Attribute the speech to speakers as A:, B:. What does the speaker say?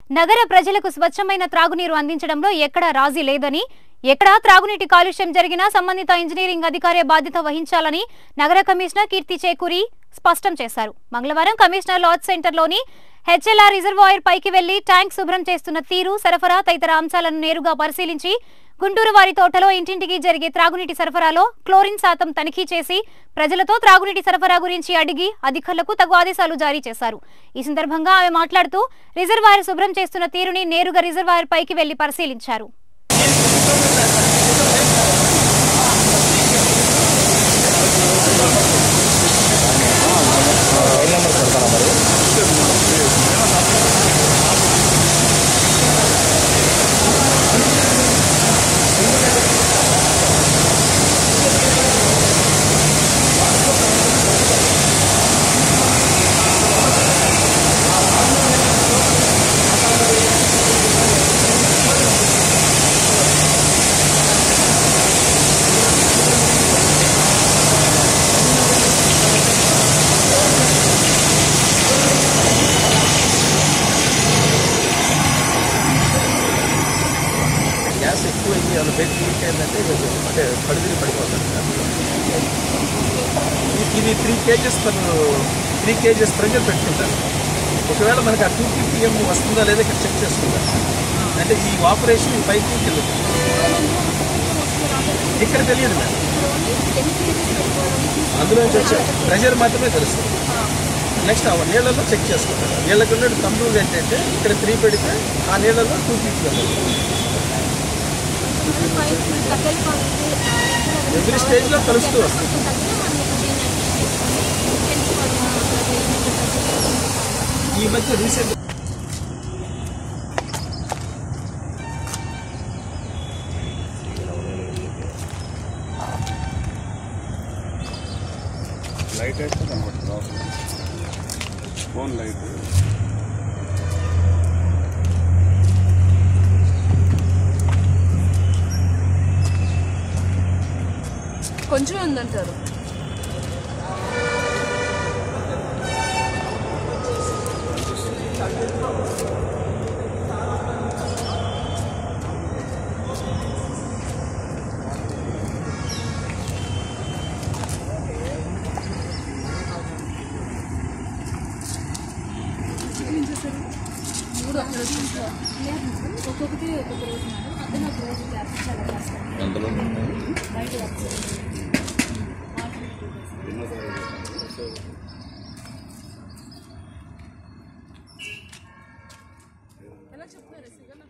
A: నగర ప్రజలకు స్వచ్ఛమైన త్రాగునీరు అందించడంలో ఎక్కడా రాజీ లేదని ఎక్కడా త్రాగునీటి కాలుష్యం జరిగినా సంబంధిత ఇంజనీరింగ్ అధికారే బాధ్యత వహించాలని నగర కమిషనర్ కీర్తి చేకూరి స్పష్టం చేశారు మంగళవారం కమిషనర్ లాడ్జ్ సెంటర్లోని హెచ్ఎల్ఆర్ రిజర్వాయర్ పైకి వెళ్లి ట్యాంక్ శుభ్రం చేస్తున్న తీరు సరఫరా తదితర అంశాలను నేరుగా పరిశీలించి గుంటూరు వారి తోటలో ఇంటింటికి జరిగే త్రాగునీటి సరఫరాలో క్లోరిన్ శాతం తనిఖీ చేసి ప్రజలతో త్రాగునీటి సరఫరా గురించి అడిగి అధికారులకు తగు ఆదేశాలు జారీ చేశారు ఈ సందర్భంగా ఆమె మాట్లాడుతూ రిజర్వాయర్ శుభ్రం చేస్తున్న తీరుని నేరుగా రిజర్వాయర్ పైకి వెళ్లి పరిశీలించారు
B: గ్యాస్ ఎక్కువ అయ్యి అందులో బెడ్ లీక్ అయిందంటే కొంచెం అంటే పడిదిరి పడిపోతుంది ఇది- ఇది three kgs per three kgs pressure పెట్టుకుంటారు ఒకవేళ మనకి ఆ టూ పీపీఎం వస్తుందా లేదా ఇక్కడ చెక్ చేసుకుంటారు అంటే ఈ ఆపరేషన్ ఈ పైకి వెళ్ళదు ఇక్కడ తెలియదు మేడం అందులో నుంచి వచ్చే ప్రెషర్ మాత్రమే తెలుస్తుంది నెక్స్ట్ ఆ నీళ్ళలో చెక్ చేసుకుంటారు నీళ్ళకి ఉన్న కంప్రూవ్ ఏంటంటే ఇక్కడ త్రీ పెడితే ఆ నీళ్ళలో టూ పీపీఎం ఎవ్రీ స్టేజ్లో కలుస్తూ వస్తుంది ఈ మధ్య రీసెంట్
C: లైట్ అయితే కనబడుతుంది లోపల ఫోన్ లైట్
D: కొంచెం ఉందంటారు ఒక్కొక్కటి ఒక్కొక్క రోజు మేడం అతను ఒక రోజు గ్యాప్ చాలా కష్టం బయట వర్క్ ఎలా చెప్తున్నారు